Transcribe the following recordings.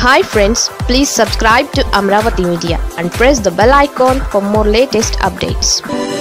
hi friends please subscribe to Amaravati media and press the bell icon for more latest updates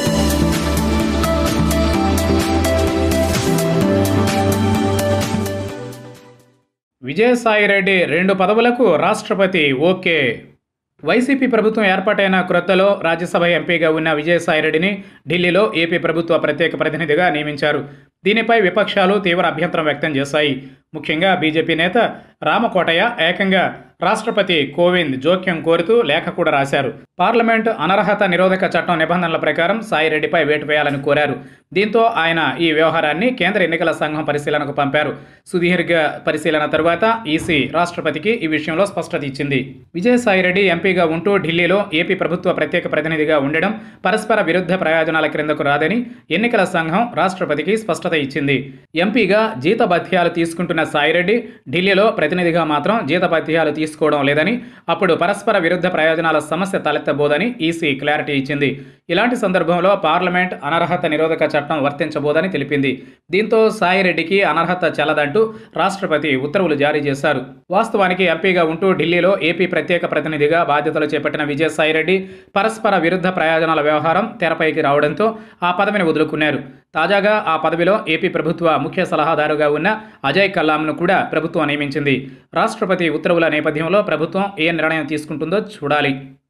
Vijayasaireddy రెండు పదవులకు రాష్ట్రపతి okay YCP ప్రభుత్వం ఏర్పాటైన క్రొత్తలో రాజ్యసభ ఎంపీగా ఉన్న విజయసాయిరెడ్డిని ఢిల్లీలో ఏపీ ప్రభుత్వ ప్రత్యేక ప్రతినిధిగా నియమించారు దీనిపై విపక్షాలు తీవ్ర అభ్యంతరం వ్యక్తం చేశాయి ముఖ్యంగా బీజేపీ నేత రామకోటయ్య ఏకంగా రాష్ట్రపతి కోవింద్ జోక్యం కోరుతూ లేఖ కూడా రాశారు పార్లమెంట్ అనర్హత నిరోధక చట్టం నిబంధనల ప్రకారం సాయిరెడ్డిపై వేటు వేయాలని కోరారు దీంతో ఆయన ఈ వ్యవహారాన్ని కేంద్ర ఎన్నికల సంఘం పరిశీలనకు పంపారు సుదీర్ఘ పరిశీలన తరువాత ఈసీ రాష్ట్రపతికి ఈ విషయంలో స్పష్టత ఇచ్చింది విజయసాయిరెడ్డి ఎంపీగా ఉంటూ ఢిల్లీలో ఏపీ ప్రభుత్వ ప్రత్యేక ప్రతినిధిగా ఉండడం పరస్పర విరుద్ధ ప్రయోజనాల క్రిందకు రాదని ఎన్నికల సంఘం రాష్ట్రపతికి స్పష్టత ఇచ్చింది ఎంపీగా జీతభత్యాలు తీసుకుంటున్న సాయిరెడ్డి ఢిల్లీలో ప్రతినిధిగా మాత్రం జీతభత్యాలు తీసుకోవడం లేదని అప్పుడు పరస్పర విరుద్ధ ప్రయోజనాల సమస్య తలెత్తబోదని ఈసీ క్లారిటీ ఇచ్చింది ఇలాంటి సందర్భంలో పార్లమెంట్ అనర్హత నిరోధక చట్టం వర్తించబోదని తెలిపింది దీంతో సాయిరెడ్డికి అనర్హత చెల్లదంటూ రాష్ట్రపతి ఉత్తర్వులు జారీ చేశారు వాస్తవానికి ఎంపీగా ఉంటూ ఢిల్లీలో ఏపీ ప్రత్యేక ప్రతినిధిగా బాధ్యతలు చేపట్టిన విజయసాయిరెడ్డి పరస్పర విరుద్ధ ప్రయోజనాల వ్యవహారం తెరపైకి రావడంతో ఆ పదవిని వదులుకున్నారు తాజాగా ఆ పదవిలో ఏపీ ప్రభుత్వ ముఖ్య సలహాదారుగా ఉన్న అజయ్ కల్లాంను కూడా ప్రభుత్వం నియమించింది రాష్ట్రపతి ఉత్తర్వుల నేపథ్యంలో ప్రభుత్వం ఏ నిర్ణయం తీసుకుంటుందో చూడాలి